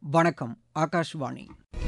வணக்கம் ஆகாஷ்வாணி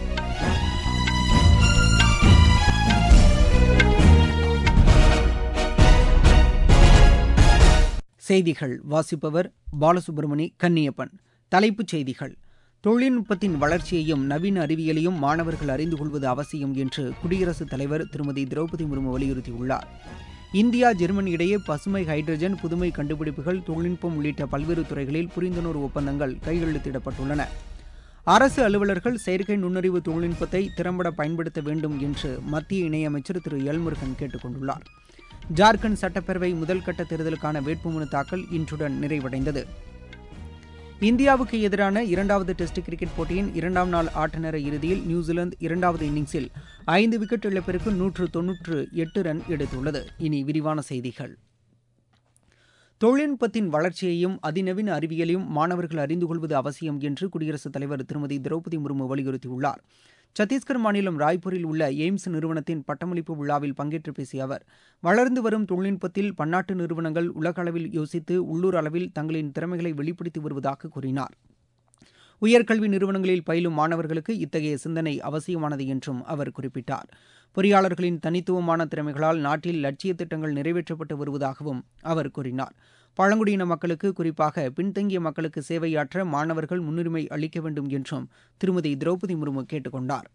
செய்திகள் வாசிப்பவர் பாலசுப்ரமணி கன்னியப்பன் தலைப்புச் செய்திகள் தொழில்நுட்பத்தின் வளர்ச்சியையும் நவீன அறிவியலையும் மாணவர்கள் அறிந்து கொள்வது அவசியம் என்று குடியரசுத் தலைவர் திருமதி திரௌபதி முர்மு வலியுறுத்தியுள்ளார் இந்தியா ஜெர்மனி இடையே பசுமை ஹைட்ரஜன் புதுமை கண்டுபிடிப்புகள் தொழில்நுட்பம் உள்ளிட்ட பல்வேறு துறைகளில் புரிந்துணர்வு ஒப்பந்தங்கள் கையெழுத்திடப்பட்டுள்ளன அரசு அலுவலர்கள் செயற்கை நுண்ணறிவு தொழில்நுட்பத்தை திறம்பட பயன்படுத்த வேண்டும் என்று மத்திய இணையமைச்சர் திரு எல்முருகன் கேட்டுக் கொண்டுள்ளார் ஜார்க்கண்ட் சட்டப்பேரவை முதல்கட்ட தேர்தலுக்கான வேட்புமனு தாக்கல் இன்றுடன் நிறைவடைந்தது இந்தியாவுக்கு எதிரான இரண்டாவது டெஸ்ட் கிரிக்கெட் போட்டியின் இரண்டாம் நாள் ஆட்டநேர இறுதியில் நியூசிலாந்து இரண்டாவது இன்னிங்ஸில் ஐந்து விக்கெட் இழப்பிற்கு நூற்று தொன்னூற்று எட்டு ரன் எடுத்துள்ளது இனி விரிவான செய்திகள் தொழில்நுட்பத்தின் வளர்ச்சியையும் அதிநவீன அறிவியலையும் மாணவர்கள் அறிந்து கொள்வது அவசியம் என்று குடியரசுத் தலைவர் திருமதி திரௌபதி முர்மு வலியுறுத்தியுள்ளார் சத்தீஸ்கர் மாநிலம் ராய்ப்பூரில் உள்ள எய்ம்ஸ் நிறுவனத்தின் பட்டமளிப்பு விழாவில் பங்கேற்று பேசிய அவர் வளர்ந்து வரும் தொழில்நுட்பத்தில் பன்னாட்டு நிறுவனங்கள் உலக அளவில் யோசித்து உள்ளூர் அளவில் தங்களின் திறமைகளை வெளிப்படுத்தி வருவதாக கூறினார் உயர்கல்வி நிறுவனங்களில் பயிலும் மாணவர்களுக்கு இத்தகைய சிந்தனை அவசியமானது என்றும் அவர் குறிப்பிட்டார் பொறியாளர்களின் தனித்துவமான திறமைகளால் நாட்டில் லட்சிய திட்டங்கள் நிறைவேற்றப்பட்டு வருவதாகவும் அவர் கூறினார் பழங்குடியின மக்களுக்கு குறிப்பாக பின்தங்கிய மக்களுக்கு சேவையாற்ற மாணவர்கள் முன்னுரிமை அளிக்க வேண்டும் என்றும் திருமதி திரௌபதி முர்மு கேட்டுக் கொண்டார்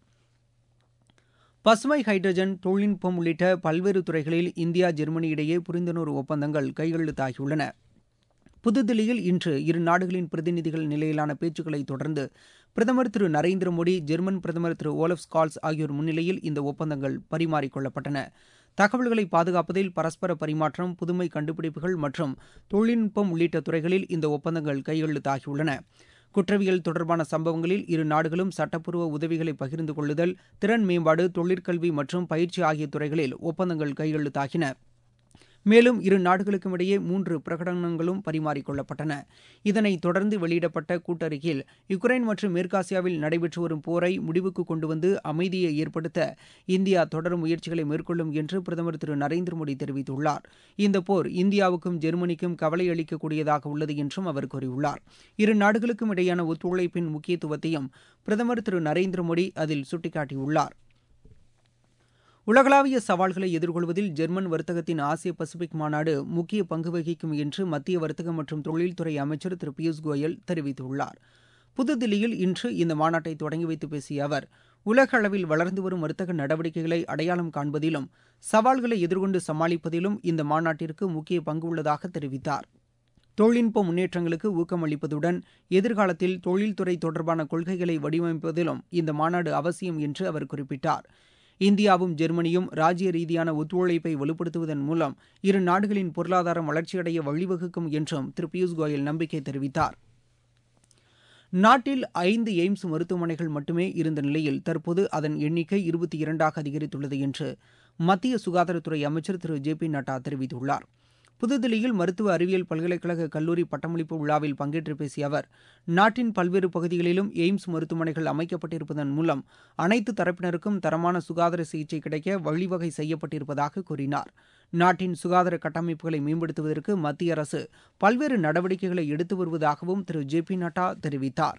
பசுமை ஹைட்ரஜன் தொழில்நுட்பம் உள்ளிட்ட பல்வேறு துறைகளில் இந்தியா ஜெர்மனி இடையே புரிந்துணர்வு ஒப்பந்தங்கள் கையெழுத்தாகியுள்ளன புதுதில்லியில் இன்று இரு நாடுகளின் பிரதிநிதிகள் நிலையிலான பேச்சுக்களை தொடர்ந்து பிரதமர் திரு நரேந்திர மோடி ஜெர்மன் பிரதமர் திரு ஓலப் ஸ்கால்ஸ் ஆகியோர் முன்னிலையில் இந்த ஒப்பந்தங்கள் பரிமாறிக்கொள்ளப்பட்டன தகவல்களை பாதுகாப்பதில் பரஸ்பர பரிமாற்றம் புதுமை கண்டுபிடிப்புகள் மற்றும் தொழில்நுட்பம் உள்ளிட்ட துறைகளில் இந்த ஒப்பந்தங்கள் கையெழுத்தாகியுள்ளன குற்றவியல் தொடர்பான சம்பவங்களில் இரு நாடுகளும் சட்டப்பூர்வ உதவிகளை பகிர்ந்து கொள்ளுதல் திறன் மேம்பாடு தொழிற்கல்வி மற்றும் பயிற்சி ஆகிய துறைகளில் ஒப்பந்தங்கள் கையெழுத்தாகின மேலும் இரு நாடுகளுக்கும் இடையே மூன்று பிரகடனங்களும் பரிமாறிக்கொள்ளப்பட்டன இதனைத் தொடர்ந்து வெளியிடப்பட்ட கூட்டறிக்கையில் யுக்ரைன் மற்றும் மேற்காசியாவில் நடைபெற்று வரும் போரை முடிவுக்கு கொண்டு வந்து அமைதியை ஏற்படுத்த இந்தியா தொடர் முயற்சிகளை மேற்கொள்ளும் என்று பிரதமர் திரு நரேந்திர மோடி தெரிவித்துள்ளார் இந்த போர் இந்தியாவுக்கும் ஜெர்மனிக்கும் கவலை அளிக்கக்கூடியதாக உள்ளது என்றும் அவர் கூறியுள்ளார் இரு நாடுகளுக்கும் இடையேயான ஒத்துழைப்பின் முக்கியத்துவத்தையும் பிரதமர் திரு நரேந்திர மோடி அதில் சுட்டிக்காட்டியுள்ளார் உலகளாவிய சவால்களை எதிர்கொள்வதில் ஜெர்மன் வர்த்தகத்தின் ஆசிய பசிபிக் மாநாடு முக்கிய பங்கு வகிக்கும் என்று மத்திய வர்த்தக மற்றும் தொழில்துறை அமைச்சர் திரு பியூஷ் கோயல் தெரிவித்துள்ளார் புதுதில்லியில் இன்று இந்த மாநாட்டை தொடங்கி வைத்து பேசிய அவர் உலக அளவில் வளர்ந்து வரும் வர்த்தக நடவடிக்கைகளை அடையாளம் காண்பதிலும் சவால்களை எதிர்கொண்டு சமாளிப்பதிலும் இந்த மாநாட்டிற்கு முக்கிய பங்கு உள்ளதாக தெரிவித்தார் தொழில்நுட்ப முன்னேற்றங்களுக்கு ஊக்கம் அளிப்பதுடன் எதிர்காலத்தில் தொழில்துறை தொடர்பான கொள்கைகளை வடிவமைப்பதிலும் இந்த மாநாடு அவசியம் என்று அவர் குறிப்பிட்டார் இந்தியாவும் ஜெர்மனியும் ராஜ்ய ரீதியான ஒத்துழைப்பை வலுப்படுத்துவதன் மூலம் இரு நாடுகளின் பொருளாதாரம் வளர்ச்சியடைய வழிவகுக்கும் என்றும் திரு பியூஷ் கோயல் நம்பிக்கை தெரிவித்தார் நாட்டில் ஐந்து எய்ம்ஸ் மருத்துவமனைகள் மட்டுமே இருந்த நிலையில் தற்போது அதன் எண்ணிக்கை இருபத்தி இரண்டாக அதிகரித்துள்ளது என்று மத்திய சுகாதாரத்துறை அமைச்சர் திரு ஜே பி நட்டா தெரிவித்துள்ளார் புதுதில்லியில் மருத்துவ அறிவியல் பல்கலைக்கழக கல்லூரி பட்டமளிப்பு விழாவில் பங்கேற்று பேசிய அவர் நாட்டின் பல்வேறு பகுதிகளிலும் எய்ம்ஸ் மருத்துவமனைகள் அமைக்கப்பட்டிருப்பதன் மூலம் அனைத்து தரப்பினருக்கும் தரமான சுகாதார சிகிச்சை கிடைக்க வழிவகை செய்யப்பட்டிருப்பதாக கூறினார் நாட்டின் சுகாதார கட்டமைப்புகளை மேம்படுத்துவதற்கு மத்திய அரசு பல்வேறு நடவடிக்கைகளை எடுத்து வருவதாகவும் திரு ஜே பி நட்டா தெரிவித்தார்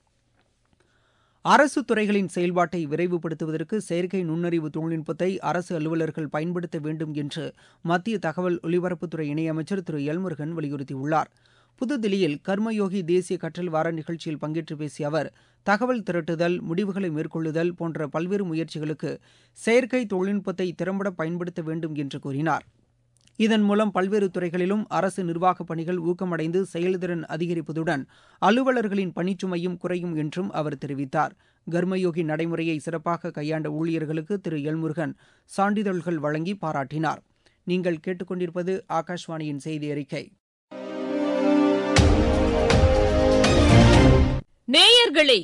அரசு துறைகளின் செயல்பாட்டை விரைவுபடுத்துவதற்கு செயற்கை நுண்ணறிவு தொழில்நுட்பத்தை அரசு அலுவலர்கள் பயன்படுத்த வேண்டும் என்று மத்திய தகவல் ஒலிபரப்புத்துறை இணையமைச்சர் திரு எல்முருகன் வலியுறுத்தியுள்ளார் புதுதில்லியில் கர்மயோகி தேசிய கற்றல் வார நிகழ்ச்சியில் பங்கேற்று பேசிய அவர் தகவல் திரட்டுதல் முடிவுகளை மேற்கொள்ளுதல் போன்ற பல்வேறு முயற்சிகளுக்கு செயற்கை தொழில்நுட்பத்தை திறம்பட பயன்படுத்த வேண்டும் என்று கூறினார் இதன் மூலம் பல்வேறு துறைகளிலும் அரசு நிர்வாகப் பணிகள் ஊக்கமடைந்து செயல்திறன் அதிகரிப்பதுடன் அலுவலர்களின் பணிச்சுமையும் குறையும் என்றும் அவர் தெரிவித்தார் கர்மயோகி நடைமுறையை சிறப்பாக கையாண்ட ஊழியர்களுக்கு திரு எல்முருகன் சான்றிதழ்கள் வழங்கி பாராட்டினார் நீங்கள் கேட்டுக்கொண்டிருப்பது ஆகாஷ்வாணியின் செய்தி அறிக்கை நேயர்களே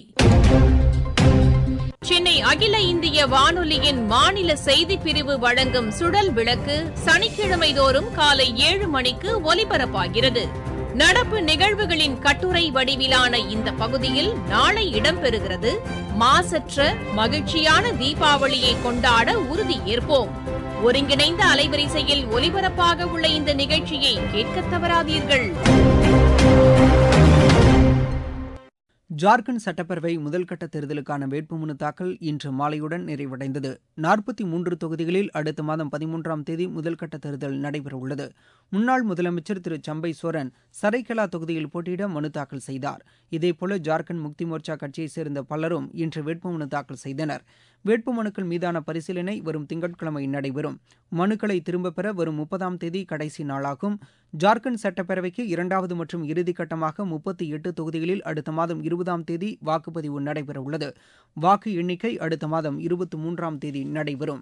சென்னை அகில இந்திய வானொலியின் மாநில செய்திப் பிரிவு வழங்கும் சுடல் விளக்கு சனிக்கிழமை தோறும் காலை ஏழு மணிக்கு ஒலிபரப்பாகிறது நடப்பு நிகழ்வுகளின் கட்டுரை வடிவிலான இந்த பகுதியில் நாளை இடம்பெறுகிறது மாசற்ற மகிழ்ச்சியான தீபாவளியை கொண்டாட உறுதி ஏற்போம் ஒருங்கிணைந்த அலைவரிசையில் ஒலிபரப்பாக உள்ள இந்த நிகழ்ச்சியை கேட்க தவறாதீர்கள் ஜார்க்கண்ட் சட்டப்பேரவை முதல்கட்ட தேர்தலுக்கான வேட்புமனு தாக்கல் இன்று மாலையுடன் நிறைவடைந்தது நாற்பத்தி மூன்று தொகுதிகளில் அடுத்த மாதம் பதிமூன்றாம் தேதி முதல்கட்ட தேர்தல் நடைபெறவுள்ளது முன்னாள் முதலமைச்சர் திரு சம்பை சோரன் சரைக்கலா தொகுதியில் போட்டியிட மனு தாக்கல் செய்தார் இதேபோல ஜார்க்கண்ட் முக்தி மோர்ச்சா கட்சியைச் சேர்ந்த பலரும் இன்று வேட்புமனு தாக்கல் செய்தனர் வேட்புமனுக்கள் மீதான பரிசீலனை வரும் திங்கட்கிழமை நடைபெறும் மனுக்களை திரும்பப் பெற வரும் முப்பதாம் தேதி கடைசி நாளாகும் ஜார்க்கண்ட் சட்டப்பேரவைக்கு இரண்டாவது மற்றும் இறுதிக்கட்டமாக முப்பத்தி எட்டு தொகுதிகளில் அடுத்த மாதம் இருபதாம் தேதி வாக்குப்பதிவு நடைபெறவுள்ளது வாக்கு எண்ணிக்கை அடுத்த மாதம் இருபத்தி மூன்றாம் தேதி நடைபெறும்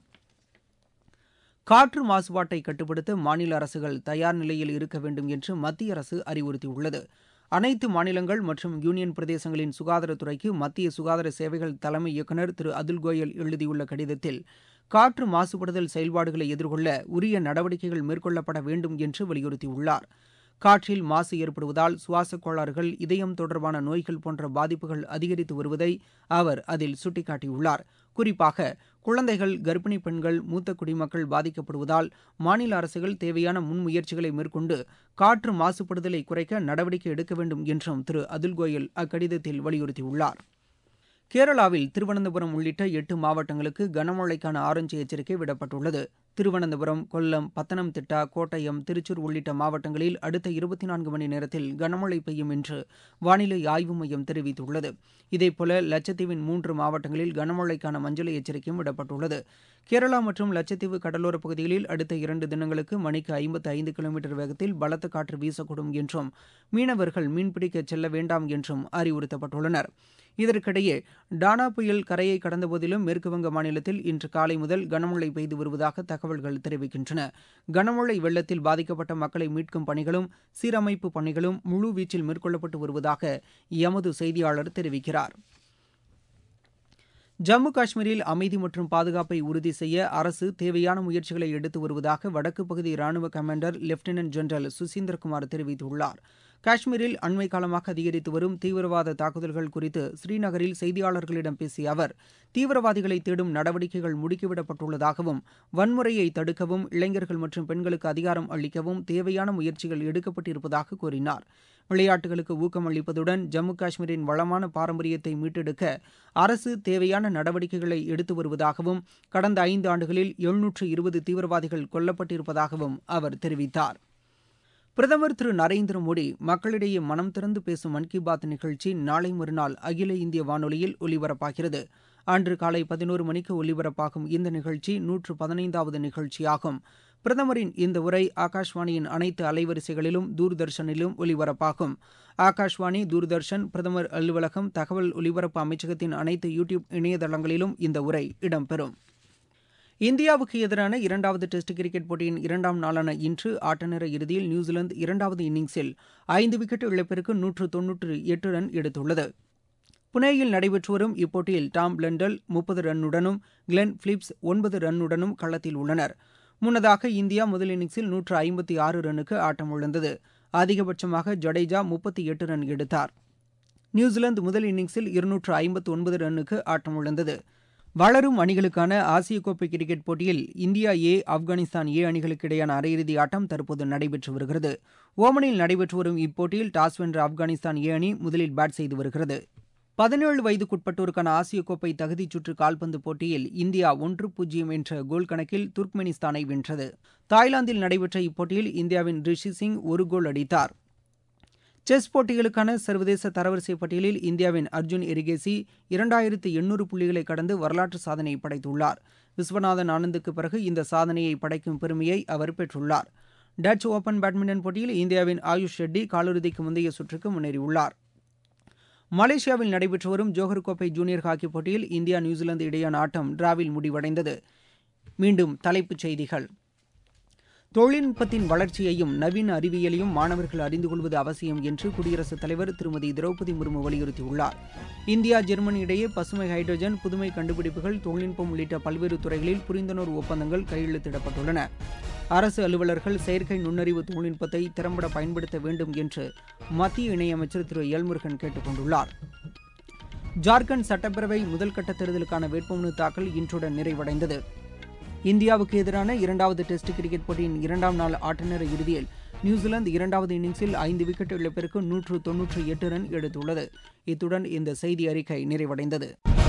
காற்று மாசுபாட்டை கட்டுப்படுத்த மாநில அரசுகள் தயார் நிலையில் இருக்க வேண்டும் என்று மத்திய அரசு அறிவுறுத்தியுள்ளது அனைத்து மாநிலங்கள் மற்றும் யூனியன் பிரதேசங்களின் சுகாதாரத்துறைக்கு மத்திய சுகாதார சேவைகள் தலைமை இயக்குநர் திரு அதுல் கோயல் எழுதியுள்ள கடிதத்தில் காற்று மாசுபடுதல் செயல்பாடுகளை எதிர்கொள்ள உரிய நடவடிக்கைகள் மேற்கொள்ளப்பட வேண்டும் என்று வலியுறுத்தியுள்ளார் காற்றில் மாசு ஏற்படுவதால் சுவாசக் கோளாறுகள் இதயம் தொடர்பான நோய்கள் போன்ற பாதிப்புகள் அதிகரித்து வருவதை அவர் அதில் சுட்டிக்காட்டியுள்ளார் குறிப்பாக குழந்தைகள் கர்ப்பிணி பெண்கள் மூத்த குடிமக்கள் பாதிக்கப்படுவதால் மாநில அரசுகள் தேவையான முன்முயற்சிகளை மேற்கொண்டு காற்று மாசுபடுதலை குறைக்க நடவடிக்கை எடுக்க வேண்டும் என்றும் திரு அதுல் கோயல் அக்கடிதத்தில் வலியுறுத்தியுள்ளார் கேரளாவில் திருவனந்தபுரம் உள்ளிட்ட எட்டு மாவட்டங்களுக்கு கனமழைக்கான ஆரஞ்சு எச்சரிக்கை விடப்பட்டுள்ளது திருவனந்தபுரம் கொல்லம் பத்தனம்திட்டா கோட்டயம் திருச்சூர் உள்ளிட்ட மாவட்டங்களில் அடுத்த இருபத்தி நான்கு மணி நேரத்தில் கனமழை பெய்யும் என்று வானிலை ஆய்வு மையம் தெரிவித்துள்ளது இதேபோல லட்சத்தீவின் மூன்று மாவட்டங்களில் கனமழைக்கான மஞ்சள் எச்சரிக்கையும் விடப்பட்டுள்ளது கேரளா மற்றும் லட்சத்தீவு கடலோரப் பகுதிகளில் அடுத்த இரண்டு தினங்களுக்கு மணிக்கு ஐம்பத்து ஐந்து கிலோமீட்டர் வேகத்தில் பலத்த காற்று வீசக்கூடும் என்றும் மீனவர்கள் மீன்பிடிக்க செல்ல வேண்டாம் என்றும் அறிவுறுத்தப்பட்டுள்ளனர் இதற்கிடையே டானா புயல் கரையை கடந்தபோதிலும் மேற்குவங்க மாநிலத்தில் இன்று காலை முதல் கனமழை பெய்து வருவதாக தகவல்கள் தெரிவிக்கின்றன கனமழை வெள்ளத்தில் பாதிக்கப்பட்ட மக்களை மீட்கும் பணிகளும் சீரமைப்பு பணிகளும் முழு வீச்சில் மேற்கொள்ளப்பட்டு வருவதாக எமது செய்தியாளர் தெரிவிக்கிறார் ஜம்மு காஷ்மீரில் அமைதி மற்றும் பாதுகாப்பை உறுதி செய்ய அரசு தேவையான முயற்சிகளை எடுத்து வருவதாக வடக்கு பகுதி ராணுவ கமாண்டர் லெப்டினன்ட் ஜெனரல் சுசீந்திரகுமார் தெரிவித்துள்ளார் காஷ்மீரில் அண்மை காலமாக அதிகரித்து வரும் தீவிரவாத தாக்குதல்கள் குறித்து ஸ்ரீநகரில் செய்தியாளர்களிடம் பேசிய அவர் தீவிரவாதிகளை தேடும் நடவடிக்கைகள் முடுக்கிவிடப்பட்டுள்ளதாகவும் வன்முறையை தடுக்கவும் இளைஞர்கள் மற்றும் பெண்களுக்கு அதிகாரம் அளிக்கவும் தேவையான முயற்சிகள் எடுக்கப்பட்டிருப்பதாக கூறினார் விளையாட்டுகளுக்கு ஊக்கம் அளிப்பதுடன் ஜம்மு காஷ்மீரின் வளமான பாரம்பரியத்தை மீட்டெடுக்க அரசு தேவையான நடவடிக்கைகளை எடுத்து வருவதாகவும் கடந்த ஐந்து ஆண்டுகளில் எழுநூற்று இருபது தீவிரவாதிகள் கொல்லப்பட்டிருப்பதாகவும் அவர் தெரிவித்தார் பிரதமர் திரு நரேந்திர மோடி மக்களிடையே மனம் திறந்து பேசும் மன் கி பாத் நிகழ்ச்சி நாளை மறுநாள் அகில இந்திய வானொலியில் ஒலிபரப்பாகிறது அன்று காலை பதினோரு மணிக்கு ஒலிபரப்பாகும் இந்த நிகழ்ச்சி நூற்று பதினைந்தாவது நிகழ்ச்சியாகும் பிரதமரின் இந்த உரை ஆகாஷ்வாணியின் அனைத்து அலைவரிசைகளிலும் தூர்தர்ஷனிலும் ஒலிபரப்பாகும் ஆகாஷ்வாணி தூர்தர்ஷன் பிரதமர் அலுவலகம் தகவல் ஒலிபரப்பு அமைச்சகத்தின் அனைத்து யூ டியூப் இணையதளங்களிலும் இந்த உரை இடம்பெறும் இந்தியாவுக்கு எதிரான இரண்டாவது டெஸ்ட் கிரிக்கெட் போட்டியின் இரண்டாம் நாளான இன்று ஆட்டநேர இறுதியில் நியூசிலாந்து இரண்டாவது இன்னிங்ஸில் ஐந்து விக்கெட் இழப்பிற்கு நூற்று தொன்னூற்று எட்டு ரன் எடுத்துள்ளது புனேயில் நடைபெற்று வரும் இப்போட்டியில் டாம் பிளண்டல் முப்பது ரன்னுடனும் கிளென் பிலிப்ஸ் ஒன்பது ரன்னுடனும் களத்தில் உள்ளனர் முன்னதாக இந்தியா முதல் இன்னிங்ஸில் நூற்று ஐம்பத்தி ஆறு ரன்னுக்கு ஆட்டமிழந்தது அதிகபட்சமாக ஜடேஜா முப்பத்தி எட்டு ரன் எடுத்தார் நியூசிலாந்து முதல் இன்னிங்ஸில் இருநூற்று ஐம்பத்து ஒன்பது ரன்னுக்கு ஆட்டமிழந்தது வளரும் அணிகளுக்கான ஆசிய கோப்பை கிரிக்கெட் போட்டியில் இந்தியா ஏ ஆப்கானிஸ்தான் ஏ அணிகளுக்கு இடையான அரையிறுதி ஆட்டம் தற்போது நடைபெற்று வருகிறது ஓமனில் நடைபெற்று வரும் இப்போட்டியில் டாஸ் வென்ற ஆப்கானிஸ்தான் ஏ அணி முதலில் பேட் செய்து வருகிறது பதினேழு வயதுக்குட்பட்டோருக்கான ஆசிய கோப்பை தகுதிச் சுற்று கால்பந்து போட்டியில் இந்தியா ஒன்று பூஜ்ஜியம் என்ற கோல் கணக்கில் துர்க்மெனிஸ்தானை வென்றது தாய்லாந்தில் நடைபெற்ற இப்போட்டியில் இந்தியாவின் ரிஷி சிங் ஒரு கோல் அடித்தார் செஸ் போட்டிகளுக்கான சர்வதேச தரவரிசை பட்டியலில் இந்தியாவின் அர்ஜுன் எரிகேசி இரண்டாயிரத்து எண்ணூறு புள்ளிகளை கடந்து வரலாற்று சாதனை படைத்துள்ளார் விஸ்வநாதன் ஆனந்துக்கு பிறகு இந்த சாதனையை படைக்கும் பெருமையை அவர் பெற்றுள்ளார் டச் ஓபன் பேட்மிண்டன் போட்டியில் இந்தியாவின் ஆயுஷ் ஷெட்டி காலிறுதிக்கு முந்தைய சுற்றுக்கு முன்னேறியுள்ளார் மலேசியாவில் நடைபெற்று வரும் ஜோஹர் கோப்பை ஜூனியர் ஹாக்கி போட்டியில் இந்தியா நியூசிலாந்து இடையேயான ஆட்டம் டிராவில் முடிவடைந்தது மீண்டும் தலைப்புச் செய்திகள் தொழில்நுட்பத்தின் வளர்ச்சியையும் நவீன அறிவியலையும் மாணவர்கள் அறிந்து கொள்வது அவசியம் என்று குடியரசுத் தலைவர் திருமதி திரௌபதி முர்மு வலியுறுத்தியுள்ளார் இந்தியா ஜெர்மனி இடையே பசுமை ஹைட்ரஜன் புதுமை கண்டுபிடிப்புகள் தொழில்நுட்பம் உள்ளிட்ட பல்வேறு துறைகளில் புரிந்துணர்வு ஒப்பந்தங்கள் கையெழுத்திடப்பட்டுள்ளன அரசு அலுவலர்கள் செயற்கை நுண்ணறிவு தொழில்நுட்பத்தை திறம்பட பயன்படுத்த வேண்டும் என்று மத்திய இணையமைச்சர் திரு எல்முருகன் கேட்டுக் கொண்டுள்ளார் ஜார்க்கண்ட் சட்டப்பேரவை முதல்கட்ட தேர்தலுக்கான வேட்புமனு தாக்கல் இன்றுடன் நிறைவடைந்தது இந்தியாவுக்கு எதிரான இரண்டாவது டெஸ்ட் கிரிக்கெட் போட்டியின் இரண்டாம் நாள் ஆட்டநேர இறுதியில் நியூசிலாந்து இரண்டாவது இன்னிங்ஸில் ஐந்து விக்கெட் இழப்பிற்கு நூற்று தொன்னூற்று எட்டு ரன் எடுத்துள்ளது இத்துடன் இந்த செய்தி அறிக்கை நிறைவடைந்தது